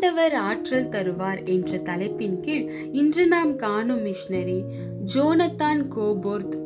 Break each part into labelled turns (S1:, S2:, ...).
S1: ஆண்டவர் ஆற்றல் தருவார் என்ற தலைப்பின் கீழ் இன்று நாம் காணும் மிஷனரி ஜோனத்தான் கோபோர்த்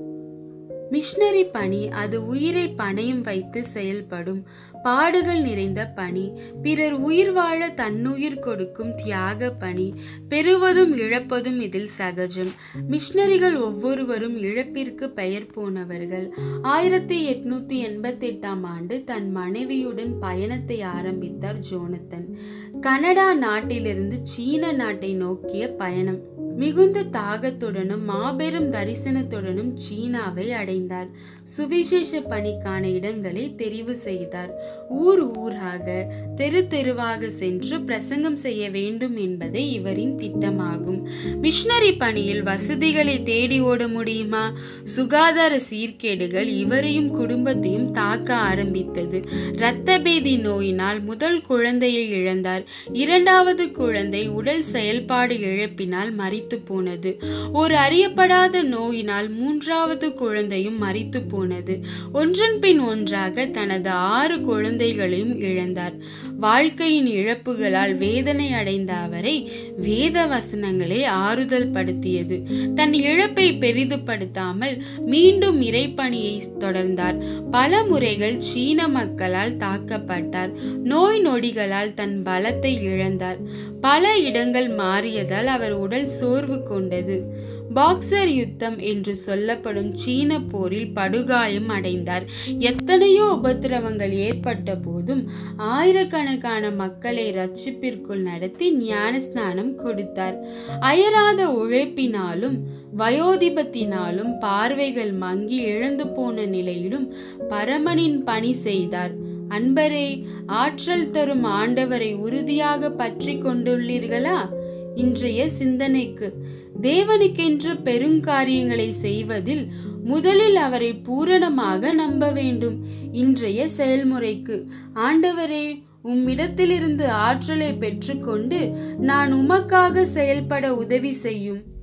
S1: மிஷனரி பணி அது உயிரை பணயம் வைத்து செயல்படும் பாடுகள் நிறைந்த பணி பிறர் உயிர் வாழ தன்னுயிர் கொடுக்கும் தியாக பணி பெறுவதும் இழப்பதும் இதில் சகஜம் மிஷனரிகள் ஒவ்வொருவரும் இழப்பிற்கு பெயர் போனவர்கள் ஆயிரத்தி எட்நூத்தி எண்பத்தி எட்டாம் ஆண்டு தன் மனைவியுடன் பயணத்தை ஆரம்பித்தார் ஜோனத்தன் கனடா நாட்டிலிருந்து சீன நாட்டை நோக்கிய பயணம் மிகுந்த தாகத்துடனும் மாபெரும் தரிசனத்துடனும் சீனாவை அடைந்தார் சுவிசேஷ பணிக்கான இடங்களை தெரிவு செய்தார் ஊர் ஊராக தெரு தெருவாக சென்று பிரசங்கம் செய்ய வேண்டும் என்பதே இவரின் திட்டமாகும் மிஷனரி பணியில் வசதிகளை தேடி ஓட முடியுமா சுகாதார சீர்கேடுகள் இவரையும் குடும்பத்தையும் தாக்க ஆரம்பித்தது இரத்த பேதி நோயினால் முதல் குழந்தையை இழந்தார் இரண்டாவது குழந்தை உடல் செயல்பாடு இழப்பினால் மறித்து போனது ஒரு அறியப்படாத நோயினால் மூன்றாவது குழந்தையும் மறித்து போனது ஒன்றன் பின் ஒன்றாக தனது ஆறு குழந்தைகளையும் இழந்தார் வாழ்க்கையின் இழப்புகளால் வேதனை அடைந்த அவரை வேத வசனங்களே ஆறுதல் படுத்தியது தன் இழப்பை பெரிதுபடுத்தாமல் மீண்டும் இறைப்பணியை தொடர்ந்தார் பல முறைகள் சீன மக்களால் தாக்கப்பட்டார் நோய் நொடிகளால் தன் பலத்தை இழந்தார் பல இடங்கள் மாறியதால் அவர் உடல் சோர்வு கொண்டது பாக்சர் யுத்தம் என்று சொல்லப்படும் சீன போரில் படுகாயம் அடைந்தார் எத்தனையோ உபத்திரவங்கள் ஏற்பட்ட போதும் ஆயிரக்கணக்கான மக்களை ரட்சிப்பிற்குள் நடத்தி ஞானஸ்நானம் கொடுத்தார் அயராத உழைப்பினாலும் வயோதிபத்தினாலும் பார்வைகள் மங்கி இழந்து போன நிலையிலும் பரமனின் பணி செய்தார் அன்பரே ஆற்றல் தரும் ஆண்டவரை உறுதியாக பற்றி கொண்டுள்ளீர்களா இன்றைய சிந்தனைக்கு தேவனுக்கென்று பெருங்காரியங்களை செய்வதில் முதலில் அவரை பூரணமாக நம்ப வேண்டும் இன்றைய செயல்முறைக்கு ஆண்டவரே உம்மிடத்திலிருந்து ஆற்றலை பெற்றுக்கொண்டு நான் உமக்காக செயல்பட உதவி செய்யும்